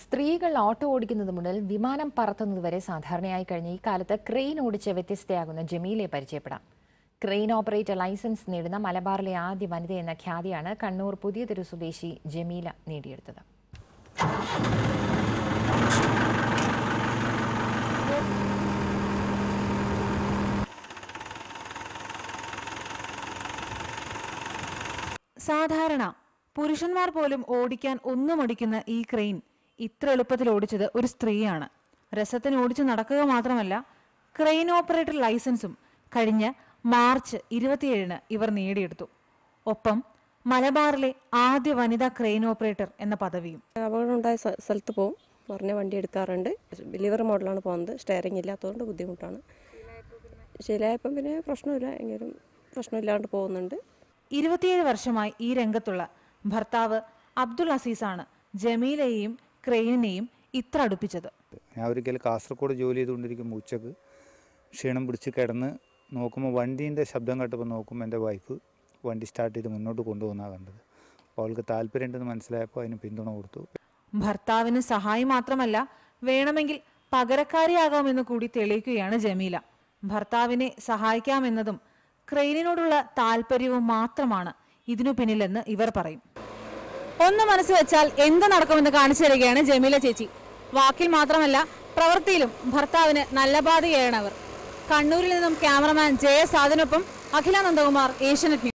സ്ത്രീകൾ ഓട്ടോ ഓടിക്കുന്നത് മുതൽ വിമാനം പറത്തുന്നത് വരെ സാധാരണയായി കഴിഞ്ഞ ഈ കാലത്ത് ക്രെയിൻ ഓടിച്ച് വ്യത്യസ്തയാകുന്ന ജമീലയെ പരിചയപ്പെടാം ക്രെയിൻ ഓപ്പറേറ്റർ ലൈസൻസ് നേടുന്ന മലബാറിലെ ആദ്യ വനിത എന്ന ഖ്യാതിയാണ് കണ്ണൂർ പുതിയതെരു സ്വദേശി ജമീല നേടിയെടുത്തത് സാധാരണ പുരുഷന്മാർ പോലും ഓടിക്കാൻ ഒന്നുമടിക്കുന്ന ഈ ക്രെയിൻ ഇത്ര എളുപ്പത്തിൽ ഓടിച്ചത് ഒരു സ്ത്രീയാണ് രസത്തിന് ഓടിച്ചു നടക്കുക മാത്രമല്ല ക്രെയിൻ ഓപ്പറേറ്റർ ലൈസൻസും കഴിഞ്ഞ മാർച്ച് ഇരുപത്തിയേഴിന് ഇവർ നേടിയെടുത്തു ഒപ്പം മലബാറിലെ ആദ്യ വനിതാ ക്രെയിൻ ഓപ്പറേറ്റർ എന്ന പദവിയും അപകടം ഉണ്ടായ സ്ഥ- സ്ഥലത്ത് പോകും പറഞ്ഞ വണ്ടി എടുക്കാറുണ്ട് ലിവർ മോഡലാണ് പോകുന്നത് സ്റ്റെയറിംഗ് ഇല്ലാത്തതുകൊണ്ട് ബുദ്ധിമുട്ടാണ് ശരിയായപ്പം പിന്നെ പ്രശ്നമില്ല എങ്കിലും പ്രശ്നമില്ലാണ്ട് പോകുന്നുണ്ട് ഇരുപത്തിയേഴ് വർഷമായി ഈ രംഗത്തുള്ള ഭർത്താവ് അബ്ദുൾ അസീസാണ് ജമീലയെയും ക്രെയിനിനെയും ഇത്ര അടുപ്പിച്ചത് ഞാൻ ഒരിക്കൽ കാസർഗോഡ് ജോലി ചെയ്തുകൊണ്ടിരിക്കുമ്പോൾ ഉച്ചക്ക് ക്ഷീണം പിടിച്ച് കിടന്ന് നോക്കുമ്പോൾ വണ്ടീൻ്റെ ശബ്ദം കേട്ടപ്പോൾ നോക്കുമ്പോൾ എൻ്റെ വൈഫ് വണ്ടി സ്റ്റാർട്ട് ചെയ്ത് മുന്നോട്ട് കൊണ്ടുപോകുന്നതാണ് കണ്ടത് അപ്പോൾ അവൾക്ക് താല്പര്യമുണ്ടെന്ന് മനസ്സിലായപ്പോൾ അതിന് പിന്തുണ കൊടുത്തു ഭർത്താവിന് സഹായം മാത്രമല്ല വേണമെങ്കിൽ പകരക്കാരിയാകാമെന്ന് കൂടി തെളിയിക്കുകയാണ് ജമീല ഭർത്താവിനെ സഹായിക്കാമെന്നതും ക്രെയിനിനോടുള്ള താല്പര്യവും മാത്രമാണ് ഇതിനു പിന്നിലെന്ന് ഇവർ പറയും ഒന്ന് മനസ്സ് വെച്ചാൽ എന്ത് നടക്കുമെന്ന് കാണിച്ചു തരികയാണ് ജമീല ചേച്ചി വാക്കിൽ മാത്രമല്ല പ്രവൃത്തിയിലും ഭർത്താവിന് നല്ല ബാധയാണ് അവർ കണ്ണൂരിൽ നിന്നും ക്യാമറമാൻ ജയ സാധനൊപ്പം അഖില നന്ദകുമാർ ഏഷ്യനെറ്റ് ന്യൂസ്